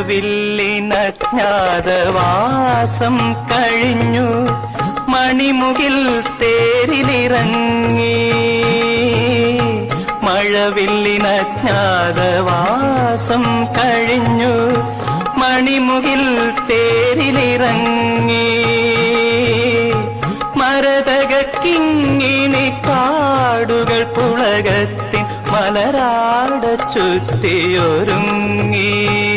മഴവില്ലിനജ്ഞാതവാസം കഴിഞ്ഞു മണിമുകിൽ തേരിലിറങ്ങി മഴവില്ലിനജ്ഞാതവാസം കഴിഞ്ഞു മണിമുകിൽ തേരിലിറങ്ങി മരതകിങ്ങിണി കാടുകൾ പുളകത്തിൻ മലരാട ചുറ്റിയൊരുങ്ങി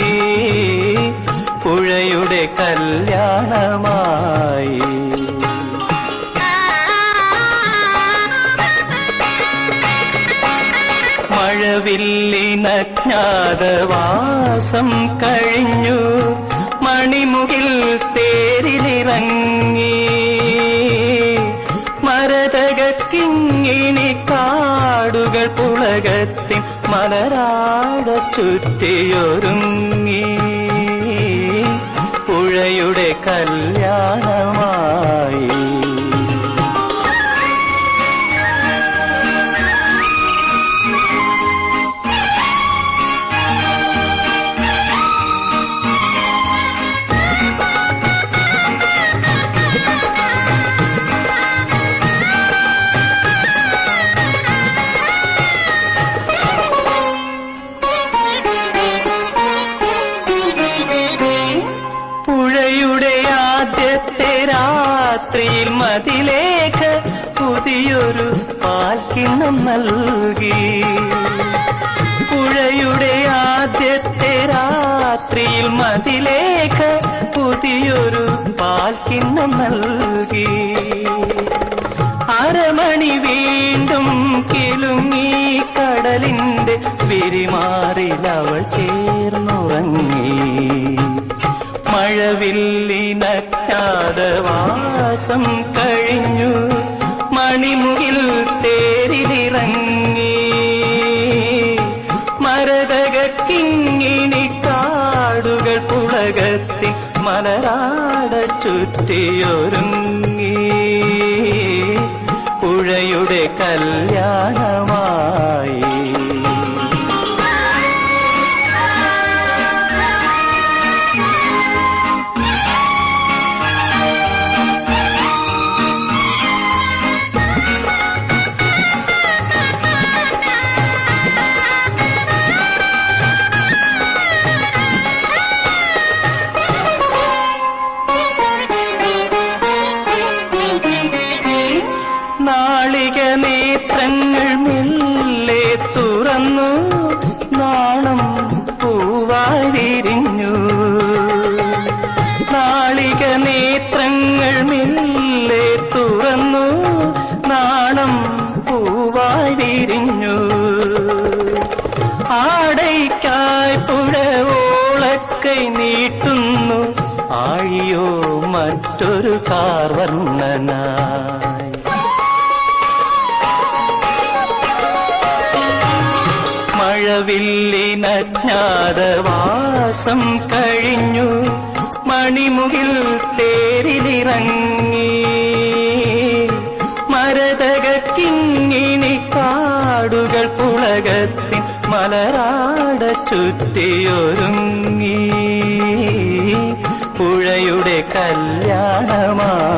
പുഴയുടെ കല്യാണമായി മഴവില്ലിനജ്ഞാതവാസം കഴിഞ്ഞു മണിമുകിൽ തേരിലിറങ്ങി മരതകിങ്ങിണി കാടുകൾ പുളകത്തിൻ മലരാട ചുറ്റിയൊരുങ്ങി പുഴയുടെ കല്യാണമായി പുഴയുടെ ആദ്യത്തെ രാത്രിയിൽ മതിലേഖ പുതിയൊരു പാൽക്കിണ്ണം നൽകി പുഴയുടെ ആദ്യത്തെ രാത്രിയിൽ മതിലേഖ പുതിയൊരു പാൽക്കിണ്ണം നൽകി അരമണി വീണ്ടും കിലുങ്ങി കടലിന്റെ വിരിമാറിൽ അവൾ ചേർന്നുറങ്ങി മഴവില്ലിനജ്ഞാതവാസം കഴിഞ്ഞു മണിമുകിൽ തേരിലിറങ്ങി മരതകിങ്ങിണി കാടുകൾ പുളകത്തി മലരാട ചുറ്റിയൊരുങ്ങി പുഴയുടെ കല്യാണമായി നാളിക നേത്രങ്ങൾ മെല്ലെ തുറന്നു നാണം പൂവാരിരിഞ്ഞു നാളിക നേത്രങ്ങൾ മെല്ലെ തുറന്നു നാണം പൂവാരിരിഞ്ഞു ആടയ്ക്കായി പുഴവോളക്കൈ നീട്ടുന്നു ആഴിയോ മറ്റൊരു കാർവർണ്ണനായി മഴവില്ലിനജ്ഞാതവാസം കഴിഞ്ഞു മണിമുകിൽ തേരിലിറങ്ങി മരതകിങ്ങിണി കാടുകൾ പുളകത്തിൻ മലരാട ചുറ്റിയൊരുങ്ങി പുഴയുടെ കല്യാണമായി